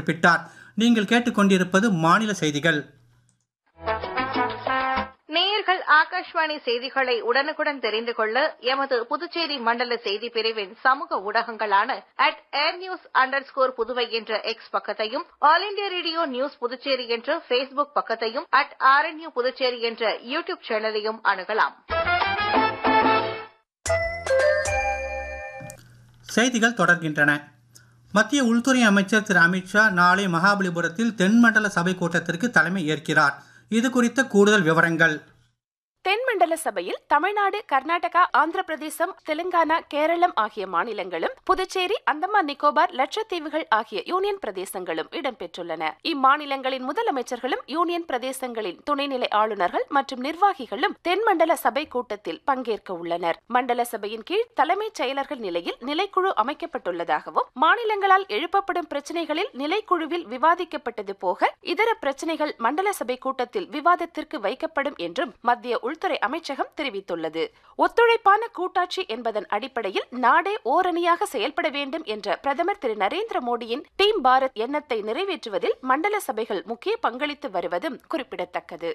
குறிப்பிட்டார் நீங்கள் கேட்டுக்கொண்டிருப்பது மாநில செய்திகள் நேயர்கள் ஆகாஷ்வாணி செய்திகளை உடனுக்குடன் தெரிந்து கொள்ள எமது புதுச்சேரி மண்டல செய்தி பிரிவின் சமூக ஊடகங்களான at AIR news underscore Puduvai என்ற எக்ஸ் பக்கத்தையும் all India radio news Puducherry என்ற ஃபேஸ்புக் பக்கத்தையும் அட் ஆர்என்யூ புதுச்சேரி என்ற யூ டியூப் சேனலையும் அணுகலாம் செய்திகள் தொடர்கின்றன மத்திய உள்துறை அமைச்சர் திரு அமித்ஷா நாளை மகாபலிபுரத்தில் தென்மண்டல சபை கூட்டத்திற்கு தலைமை ஏற்கிறார் இது குறித்த கூடுதல் விவரங்கள் தென்மண்டல சபையில் தமிழ்நாடு கர்நாடகா ஆந்திர பிரதேசம் தெலுங்கானா கேரளம் ஆகிய மாநிலங்களும் புதுச்சேரி அந்தமான் நிக்கோபார் லட்சத்தீவுகள் ஆகிய யூனியன் பிரதேசங்களும் இடம்பெற்றுள்ளன இம்மாநிலங்களின் முதலமைச்சர்களும் யூனியன் பிரதேசங்களின் துணைநிலை ஆளுநர்கள் மற்றும் நிர்வாகிகளும் தென்மண்டல சபை கூட்டத்தில் பங்கேற்க உள்ளனர் மண்டல சபையின் கீழ் தலைமைச் செயலர்கள் நிலையில் நிலைக்குழு அமைக்கப்பட்டுள்ளதாகவும் மாநிலங்களால் எழுப்பப்படும் பிரச்சினைகளில் நிலைக்குழுவில் விவாதிக்கப்பட்டது போக இதர பிரச்சினைகள் மண்டல சபை கூட்டத்தில் விவாதத்திற்கு வைக்கப்படும் என்றும் மத்திய உள்துறை அமைச்சகம் தெரிவித்துள்ளது ஒத்துழைப்பான கூட்டாட்சி என்பதன் அடிப்படையில் நாடே ஓரணியாக செயல்பட வேண்டும் என்ற பிரதமர் திரு நரேந்திர மோடியின் டீம் பாரத் எண்ணத்தை நிறைவேற்றுவதில் மண்டல சபைகள் முக்கிய பங்களித்து வருவதும் குறிப்பிடத்தக்கது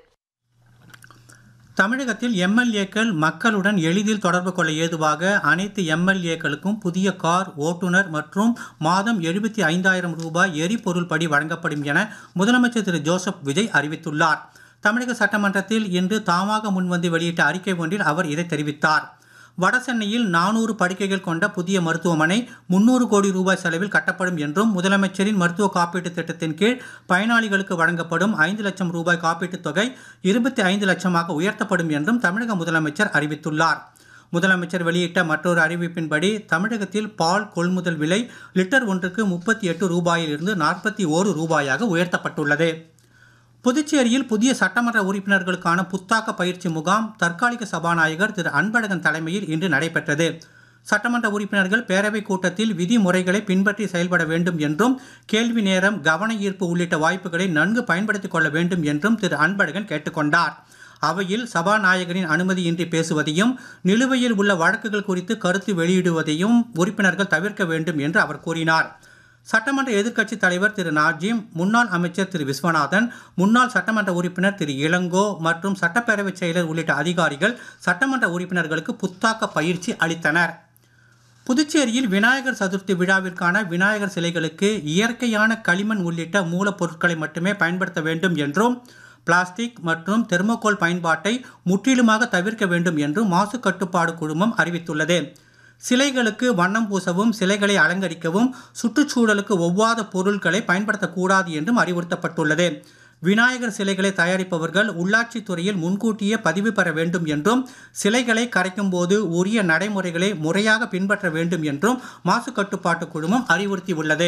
தமிழகத்தில் எம்எல்ஏக்கள் மக்களுடன் எளிதில் தொடர்பு கொள்ள ஏதுவாக அனைத்து எம்எல்ஏக்களுக்கும் புதிய கார் ஓட்டுநர் மற்றும் மாதம் எழுபத்தி ஐந்தாயிரம் ரூபாய் எரிபொருள் படி வழங்கப்படும் என முதலமைச்சர் திரு ஜோசப் விஜய் அறிவித்துள்ளார் தமிழக சட்டமன்றத்தில் இன்று தாமாக முன்வந்து வெளியிட்ட அறிக்கை ஒன்றில் அவர் இதை தெரிவித்தார் வடசென்னையில் நானூறு படுக்கைகள் கொண்ட புதிய மருத்துவமனை முன்னூறு கோடி ரூபாய் செலவில் கட்டப்படும் என்றும் முதலமைச்சரின் மருத்துவ காப்பீட்டுத் திட்டத்தின் கீழ் பயனாளிகளுக்கு வழங்கப்படும் ஐந்து லட்சம் ரூபாய் காப்பீட்டுத் தொகை இருபத்தி ஐந்து லட்சமாக உயர்த்தப்படும் என்றும் தமிழக முதலமைச்சர் அறிவித்துள்ளார் முதலமைச்சர் வெளியிட்ட மற்றொரு அறிவிப்பின்படி தமிழகத்தில் பால் கொள்முதல் விலை லிட்டர் ஒன்றுக்கு முப்பத்தி எட்டு ரூபாயிலிருந்து நாற்பத்தி ஓரு ரூபாயாக உயர்த்தப்பட்டுள்ளது புதுச்சேரியில் புதிய சட்டமன்ற உறுப்பினர்களுக்கான புத்தாக்க பயிற்சி முகாம் தற்காலிக சபாநாயகர் திரு அன்பழகன் தலைமையில் இன்று நடைபெற்றது சட்டமன்ற உறுப்பினர்கள் பேரவைக் கூட்டத்தில் விதிமுறைகளை பின்பற்றி செயல்பட வேண்டும் என்றும் கேள்வி நேரம் கவன ஈர்ப்பு உள்ளிட்ட வாய்ப்புகளை நன்கு பயன்படுத்திக் கொள்ள வேண்டும் என்றும் திரு அன்பழகன் கேட்டுக்கொண்டார் அவையில் சபாநாயகரின் அனுமதியின்றி பேசுவதையும் நிலுவையில் உள்ள வழக்குகள் குறித்து கருத்து வெளியிடுவதையும் உறுப்பினர்கள் தவிர்க்க வேண்டும் என்று அவர் கூறினார் சட்டமன்ற எதிர்க்கட்சித் தலைவர் திரு நாஜிம் முன்னாள் அமைச்சர் திரு விஸ்வநாதன் முன்னாள் சட்டமன்ற உறுப்பினர் திரு இளங்கோ மற்றும் சட்டப்பேரவைச் செயலர் உள்ளிட்ட அதிகாரிகள் சட்டமன்ற உறுப்பினர்களுக்கு புத்தாக்க பயிற்சி அளித்தனர் புதுச்சேரியில் விநாயகர் சதுர்த்தி விழாவிற்கான விநாயகர் சிலைகளுக்கு இயற்கையான களிமண் உள்ளிட்ட மூலப்பொருட்களை மட்டுமே பயன்படுத்த வேண்டும் என்றும் பிளாஸ்டிக் மற்றும் தெர்மோகோல் பயன்பாட்டை முற்றிலுமாக தவிர்க்க வேண்டும் என்றும் மாசு கட்டுப்பாடு குழுமம் அறிவித்துள்ளது சிலைகளுக்கு வண்ணம் பூசவும் சிலைகளை அலங்கரிக்கவும் சுற்றுச்சூழலுக்கு ஒவ்வாத பொருட்களை பயன்படுத்தக்கூடாது என்றும் அறிவுறுத்தப்பட்டுள்ளது விநாயகர் சிலைகளை தயாரிப்பவர்கள் உள்ளாட்சித் துறையில் முன்கூட்டியே பதிவு பெற வேண்டும் என்றும் சிலைகளை கரைக்கும் போது உரிய நடைமுறைகளை முறையாக பின்பற்ற வேண்டும் என்றும் மாசு கட்டுப்பாட்டு குழுமம் அறிவுறுத்தியுள்ளது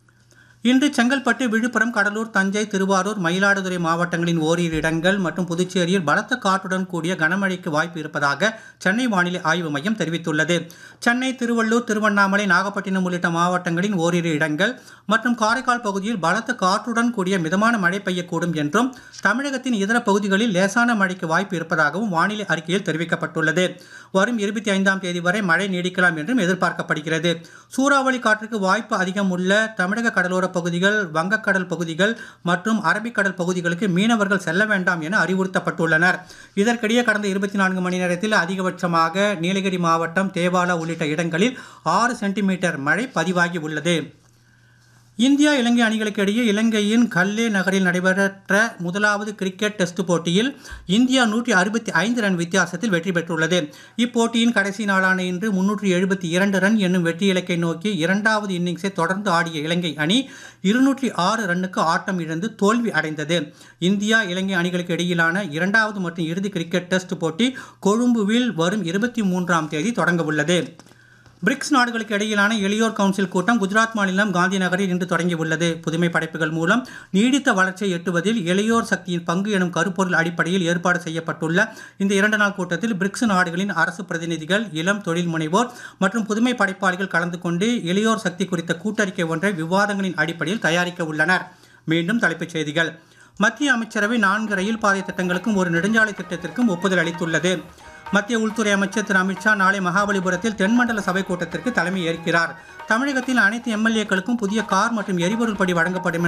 இன்று செங்கல்பட்டு விழுப்புரம் கடலூர் தஞ்சை திருவாரூர் மயிலாடுதுறை மாவட்டங்களின் ஓரிரு இடங்கள் மற்றும் புதுச்சேரியில் பலத்த காற்றுடன் கூடிய கனமழைக்கு வாய்ப்பு இருப்பதாக சென்னை வானிலை ஆய்வு மையம் தெரிவித்துள்ளது சென்னை திருவள்ளூர் திருவண்ணாமலை நாகப்பட்டினம் உள்ளிட்ட மாவட்டங்களின் ஓரிரு இடங்கள் மற்றும் காரைக்கால் பகுதியில் பலத்த காற்றுடன் கூடிய மிதமான மழை பெய்யக்கூடும் என்றும் தமிழகத்தின் இதர பகுதிகளில் லேசான மழைக்கு வாய்ப்பு இருப்பதாகவும் வானிலை அறிக்கையில் தெரிவிக்கப்பட்டுள்ளது வரும் இருபத்தி ஐந்தாம் தேதி வரை மழை நீடிக்கலாம் என்றும் எதிர்பார்க்கப்படுகிறது சூறாவளி காற்றுக்கு வாய்ப்பு அதிகம் உள்ள தமிழக கடலோர பகுதிகள் வங்கக்கடல் பகுதிகள் மற்றும் அரபிக்கடல் பகுதிகளுக்கு மீனவர்கள் செல்ல வேண்டாம் என அறிவுறுத்தப்பட்டுள்ளனர் இதற்கிடையே கடந்த இருபத்தி நான்கு மணி நேரத்தில் அதிகபட்சமாக நீலகிரி மாவட்டம் தேவாலா உள்ளிட்ட இடங்களில் ஆறு சென்டிமீட்டர் மழை பதிவாகி உள்ளது இந்தியா இலங்கை அணிகளுக்கு இடையே இலங்கையின் கல்லே நகரில் நடைபெற்ற முதலாவது கிரிக்கெட் டெஸ்ட் போட்டியில் இந்தியா நூற்றி அறுபத்தி ஐந்து ரன் வித்தியாசத்தில் வெற்றி பெற்றுள்ளது இப்போட்டியின் கடைசி நாளான இன்று முன்னூற்றி எழுபத்தி இரண்டு ரன் என்னும் வெற்றி இலக்கை நோக்கி இரண்டாவது இன்னிங்ஸை தொடர்ந்து ஆடிய இலங்கை அணி இருநூற்றி ஆறு ரன்னுக்கு ஆட்டம் இழந்து தோல்வி அடைந்தது இந்தியா இலங்கை அணிகளுக்கு இடையிலான இரண்டாவது மற்றும் இறுதி கிரிக்கெட் டெஸ்ட் போட்டி கொழும்புவில் வரும் இருபத்தி மூன்றாம் தேதி தொடங்க உள்ளது பிரிக்ஸ் நாடுகளுக்கு இடையிலான இளையோர் கவுன்சில் கூட்டம் குஜராத் மாநிலம் காந்தி நகரில் இன்று தொடங்கியுள்ளது புதுமை படைப்புகள் மூலம் நீடித்த வளர்ச்சியை எட்டுவதில் இளையோர் சக்தியின் பங்கு எனும் கருப்பொருள் அடிப்படையில் ஏற்பாடு செய்யப்பட்டுள்ள இந்த இரண்டு நாள் கூட்டத்தில் பிரிக்ஸ் நாடுகளின் அரசு பிரதிநிதிகள் இளம் தொழில் முனைவோர் மற்றும் புதுமை படைப்பாளிகள் கலந்து கொண்டு இளையோர் சக்தி குறித்த கூட்டறிக்கை ஒன்றை விவாதங்களின் அடிப்படையில் தயாரிக்க உள்ளனர் மீண்டும் தலைப்புச் செய்திகள் மத்திய அமைச்சரவை நான்கு ரயில் பாதை திட்டங்களுக்கும் ஒரு நெடுஞ்சாலை திட்டத்திற்கும் ஒப்புதல் அளித்துள்ளது மத்திய உள்துறை அமைச்சர் திரு அமித்ஷா நாளை மகாபலிபுரத்தில் தென்மண்டல சபை கூட்டத்திற்கு தலைமை ஏற்கிறார் தமிழகத்தில் அனைத்து எம்எல்ஏக்களுக்கும் புதிய கார் மற்றும் எரிபொருள் படி வழங்கப்படும்